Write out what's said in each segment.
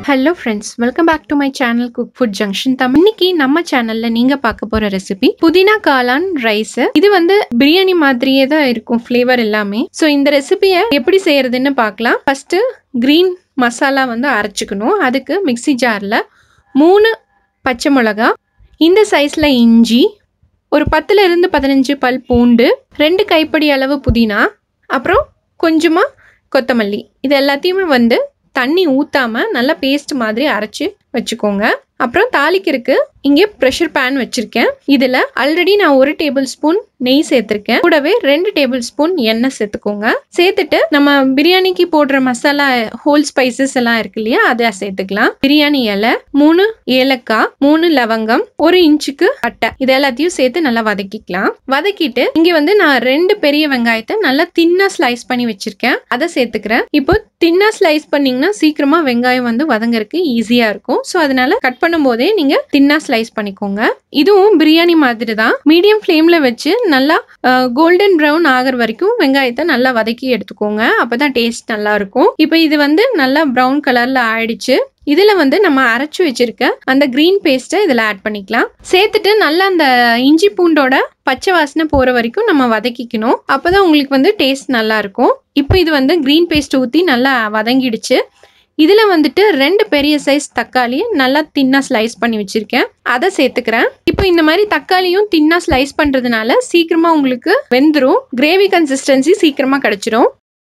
hello friends welcome back to my channel Cook Food Junction Tamil இன்னைக்கு நம்ம சேனல்ல நீங்க பார்க்க போற ரெசிபி புதினா காளான் ரைஸ் இது வந்து பிரியாணி மாதிரியே தான் இருக்கும் ஃப்ளேவர் எல்லாமே ஸோ இந்த ரெசிபியை எப்படி செய்யறதுன்னு பார்க்கலாம் ஃபர்ஸ்ட் கிரீன் மசாலா வந்து அரைச்சிக்கணும் அதுக்கு மிக்ஸி ஜாரில் மூணு பச்சை மிளகா இந்த சைஸில் இஞ்சி ஒரு பத்துல இருந்து பதினஞ்சு பல் பூண்டு ரெண்டு கைப்படி அளவு புதினா அப்புறம் கொஞ்சமாக கொத்தமல்லி இது எல்லாத்தையுமே வந்து தண்ணி ஊற்றாம நல்லா பேஸ்ட் மாதிரி அரைச்சி வச்சுக்கோங்க அப்புறம் தாளிக்கிறதுக்கு இங்கே ப்ரெஷர் பேன் வச்சுருக்கேன் இதில் ஆல்ரெடி நான் ஒரு டேபிள் ஸ்பூன் நெய் சேர்த்துருக்கேன் கூடவே ரெண்டு டேபிள் ஸ்பூன் எண்ணெய் சேர்த்துக்கோங்க சேர்த்துட்டு நம்ம பிரியாணிக்கு போடுற மசாலா ஹோல் ஸ்பைசஸ் எல்லாம் இருக்கு இல்லையா அதை சேர்த்துக்கலாம் பிரியாணி இலை மூணு ஏலக்காய் மூணு லவங்கம் ஒரு இன்ச்சுக்கு அட்டை இது எல்லாத்தையும் சேர்த்து நல்லா வதக்கிக்கலாம் வதக்கிட்டு இங்க வந்து நான் ரெண்டு பெரிய வெங்காயத்தை நல்லா தின்னா ஸ்லைஸ் பண்ணி வச்சிருக்கேன் அதை சேர்த்துக்கிறேன் இப்போ தின்னா ஸ்லைஸ் பண்ணீங்கன்னா சீக்கிரமா வெங்காயம் வந்து வதங்கறதுக்கு ஈஸியா இருக்கும் ஸோ அதனால கட் பண்ணும் போதே நீங்க தின்னா ஸ்லைஸ் பண்ணிக்கோங்க இதுவும் பிரியாணி மாதிரி தான் மீடியம் ஃப்ளேம்ல வச்சு நல்லா கோல்டன் ப்ரௌன் ஆகிற வரைக்கும் வெங்காயத்தை நல்லா வதக்கி எடுத்துக்கோங்க அப்பதான் டேஸ்ட் நல்லா இருக்கும் இப்போ இது வந்து நல்லா ப்ரௌன் கலர்ல ஆயிடுச்சு இதுல வந்து நம்ம அரைச்சு வச்சிருக்க அந்த கிரீன் பேஸ்ட்டை இதுல ஆட் பண்ணிக்கலாம் சேர்த்துட்டு நல்லா அந்த இஞ்சி பூண்டோட பச்சை வாசனை போற வரைக்கும் நம்ம வதக்கிக்கணும் அப்பதான் உங்களுக்கு வந்து டேஸ்ட் நல்லா இருக்கும் இப்போ இது வந்து கிரீன் பேஸ்ட் ஊற்றி நல்லா வதங்கிடுச்சு இதில் வந்துட்டு ரெண்டு பெரிய சைஸ் தக்காளி நல்லா தின்னா ஸ்லைஸ் பண்ணி வச்சுருக்கேன் அதை சேர்த்துக்கிறேன் இப்போ இந்த மாதிரி தக்காளியும் தின்னா ஸ்லைஸ் பண்ணுறதுனால சீக்கிரமாக உங்களுக்கு வெந்துடும் கிரேவி கன்சிஸ்டன்சி சீக்கிரமாக கிடச்சிரும்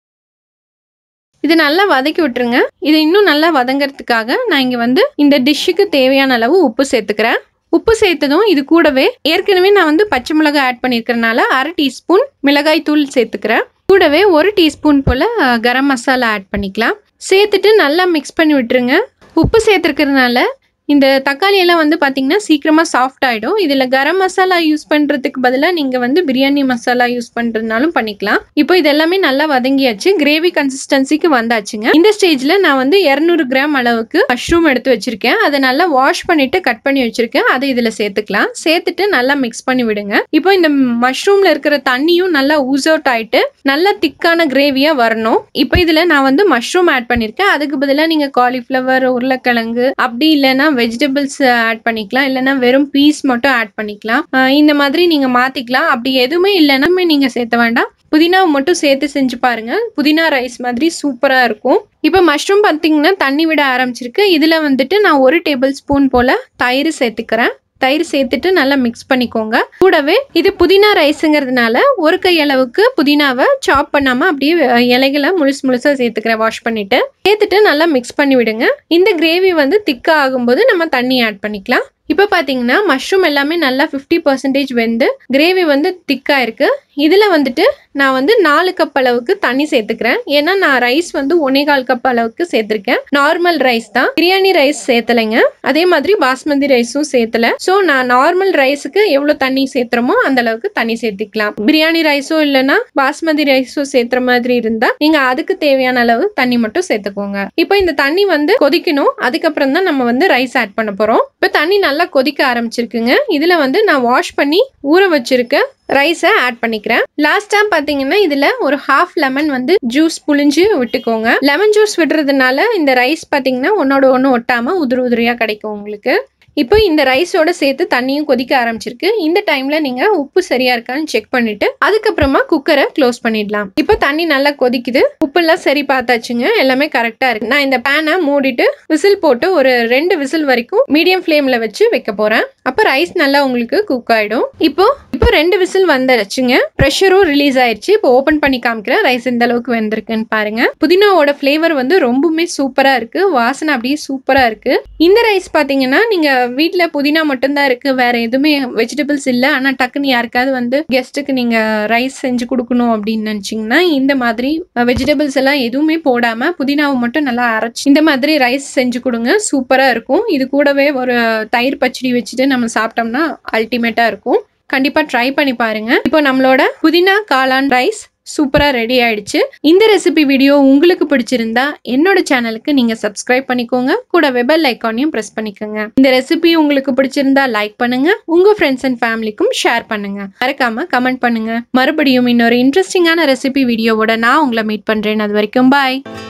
இது நல்லா வதக்கி விட்டுருங்க இது இன்னும் நல்லா வதங்கிறதுக்காக நான் இங்கே வந்து இந்த டிஷ்ஷுக்கு தேவையான அளவு உப்பு சேர்த்துக்கிறேன் உப்பு சேர்த்ததும் இது கூடவே ஏற்கனவே நான் வந்து பச்சை மிளகாய் ஆட் பண்ணியிருக்கிறனால அரை டீஸ்பூன் மிளகாய் தூள் சேர்த்துக்கிறேன் கூடவே ஒரு டீஸ்பூன் போல் கரம் மசாலா ஆட் பண்ணிக்கலாம் சேர்த்துட்டு நல்லா மிக்ஸ் பண்ணி விட்டுருங்க உப்பு சேர்த்துருக்கிறதுனால இந்த தக்காளி எல்லாம் வந்து பார்த்தீங்கன்னா சீக்கிரமாக சாஃப்ட் ஆகிடும் இதில் கரம் மசாலா யூஸ் பண்ணுறதுக்கு பதிலாக நீங்கள் வந்து பிரியாணி மசாலா யூஸ் பண்ணுறதுனாலும் பண்ணிக்கலாம் இப்போ இது எல்லாமே நல்லா வதங்கியாச்சு கிரேவி கன்சிஸ்டன்சிக்கு வந்தாச்சுங்க இந்த ஸ்டேஜில் நான் வந்து இரநூறு கிராம் அளவுக்கு மஷ்ரூம் எடுத்து வச்சிருக்கேன் அதை நல்லா வாஷ் பண்ணிட்டு கட் பண்ணி வச்சிருக்கேன் அதை இதில் சேர்த்துக்கலாம் சேர்த்துட்டு நல்லா மிக்ஸ் பண்ணி விடுங்க இப்போ இந்த மஷ்ரூமில் இருக்கிற தண்ணியும் நல்லா ஊஸ் அவுட் ஆயிட்டு நல்லா திக்கான கிரேவியாக வரணும் இப்போ இதில் நான் வந்து மஷ்ரூம் ஆட் பண்ணியிருக்கேன் அதுக்கு பதிலாக நீங்கள் காலிஃப்ளவர் உருளைக்கிழங்கு அப்படி இல்லைன்னா வெஜிடபிள்ஸ் ஆட் பண்ணிக்கலாம் இல்லைன்னா வெறும் பீஸ் மட்டும் ஆட் பண்ணிக்கலாம் இந்த மாதிரி நீங்கள் மாற்றிக்கலாம் அப்படி எதுவுமே இல்லைன்னா நீங்கள் சேர்த்த வேண்டாம் புதினாவை மட்டும் சேர்த்து செஞ்சு பாருங்க புதினா ரைஸ் மாதிரி சூப்பராக இருக்கும் இப்போ மஷ்ரூம் பார்த்தீங்கன்னா தண்ணி விட ஆரம்பிச்சிருக்கு இதில் வந்துட்டு நான் ஒரு டேபிள் ஸ்பூன் போல் தயிர் சேர்த்துக்கிறேன் தயிர் சேர்த்துட்டு நல்லா மிக்ஸ் பண்ணிக்கோங்க கூடவே இது புதினா ரைஸுங்கிறதுனால ஒரு கை அளவுக்கு புதினாவை சாப் பண்ணாமல் அப்படியே இலைகளை முழுசு முழுசாக சேர்த்துக்கிறேன் வாஷ் பண்ணிட்டு சேர்த்துட்டு நல்லா மிக்ஸ் பண்ணி விடுங்க இந்த கிரேவி வந்து திக்காக ஆகும்போது நம்ம தண்ணி ஆட் பண்ணிக்கலாம் இப்போ பார்த்தீங்கன்னா மஷ்ரூம் எல்லாமே நல்லா ஃபிஃப்டி பர்சன்டேஜ் வெந்து கிரேவி வந்து திக்காக இருக்கு இதில் வந்துட்டு நான் வந்து நாலு கப் அளவுக்கு தண்ணி சேர்த்துக்கிறேன் ஏன்னா நான் ரைஸ் வந்து ஒன்னே கால் கப் அளவுக்கு சேர்த்துருக்கேன் நார்மல் ரைஸ் தான் பிரியாணி ரைஸ் சேர்த்தலைங்க அதே மாதிரி பாஸ்மதி ரைஸும் சேர்த்தல ஸோ நான் நார்மல் ரைஸுக்கு எவ்வளோ தண்ணி சேர்த்துறோமோ அந்த அளவுக்கு தண்ணி சேர்த்துக்கலாம் பிரியாணி ரைஸும் இல்லைன்னா பாஸ்மதி ரைஸும் சேர்த்துற மாதிரி இருந்தா நீங்க அதுக்கு தேவையான அளவு தண்ணி மட்டும் சேர்த்துக்கோங்க இப்போ இந்த தண்ணி வந்து கொதிக்கணும் அதுக்கப்புறம் தான் நம்ம வந்து ரைஸ் ஆட் பண்ண போறோம் இப்போ தண்ணி நல்லா கொதிக்க ஆரம்பிச்சிருக்குங்க இதுல வந்து நான் வாஷ் பண்ணி ஊற வச்சிருக்க ரைஸை ஆட் பண்ணிக்கிறேன் லாஸ்ட் டைம் பார்த்தீங்கன்னா இதில் ஒரு ஹாஃப் லெமன் வந்து ஜூஸ் புளிஞ்சு விட்டுக்கோங்க லெமன் ஜூஸ் விடுறதுனால இந்த ரைஸ் பார்த்தீங்கன்னா ஒன்னோட ஒன்று ஒட்டாமல் உதிரி உதிரியாக கிடைக்கும் உங்களுக்கு இப்போ இந்த ரைஸோட சேர்த்து தண்ணியும் கொதிக்க ஆரம்பிச்சிருக்கு இந்த டைம்ல நீங்க உப்பு சரியா இருக்கான்னு செக் பண்ணிட்டு அதுக்கப்புறமா குக்கரை க்ளோஸ் பண்ணிடலாம் இப்போ தண்ணி நல்லா கொதிக்குது உப்புலாம் சரி பார்த்தாச்சுங்க எல்லாமே கரெக்டா இருக்கு நான் இந்த பேனை மூடிட்டு விசில் போட்டு ஒரு ரெண்டு விசில் வரைக்கும் மீடியம் ஃப்ளேம்ல வச்சு வைக்க போறேன் அப்போ ரைஸ் நல்லா உங்களுக்கு குக் ஆயிடும் இப்போ இப்போ ரெண்டு விசில் வந்துருச்சுங்க ப்ரெஷரும் ரிலீஸ் ஆயிடுச்சு இப்போ ஓப்பன் பண்ணி காமிக்கிறேன் ரைஸ் எந்த அளவுக்கு வெந்திருக்குன்னு பாருங்க புதினாவோட ஃப்ளேவர் வந்து ரொம்பவுமே சூப்பரா இருக்கு வாசனை அப்படியே சூப்பரா இருக்கு இந்த ரைஸ் பாத்தீங்கன்னா நீங்க வீட்டில் புதினா மட்டும்தான் இருக்கு வேற எதுவுமே வெஜிடபிள்ஸ் இல்லை ஆனால் டக்குன்னு யாருக்காவது வந்து கெஸ்ட்டுக்கு நீங்க ரைஸ் செஞ்சு கொடுக்கணும் அப்படின்னு நினச்சிங்கன்னா இந்த மாதிரி வெஜிடபிள்ஸ் எல்லாம் எதுவுமே போடாம புதினாவை மட்டும் நல்லா அரைச்சி இந்த மாதிரி ரைஸ் செஞ்சு கொடுங்க சூப்பரா இருக்கும் இது கூடவே ஒரு தயிர் பச்சடி வச்சுட்டு நம்ம சாப்பிட்டோம்னா அல்டிமேட்டா இருக்கும் கண்டிப்பா ட்ரை பண்ணி பாருங்க இப்போ நம்மளோட புதினா காளான் ரைஸ் சூப்பராக ரெடி ஆயிடுச்சு இந்த ரெசிபி வீடியோ உங்களுக்கு பிடிச்சிருந்தா என்னோட சேனலுக்கு நீங்கள் சப்ஸ்கிரைப் பண்ணிக்கோங்க கூட வெபல் ஐக்கானையும் ப்ரெஸ் பண்ணிக்கோங்க இந்த ரெசிபி உங்களுக்கு பிடிச்சிருந்தா லைக் பண்ணுங்க உங்க ஃப்ரெண்ட்ஸ் அண்ட் ஃபேமிலிக்கும் ஷேர் பண்ணுங்க மறக்காம கமெண்ட் பண்ணுங்க மறுபடியும் இன்னொரு இன்ட்ரெஸ்டிங்கான ரெசிபி வீடியோவோட நான் உங்களை மீட் பண்றேன் அது வரைக்கும் பாய்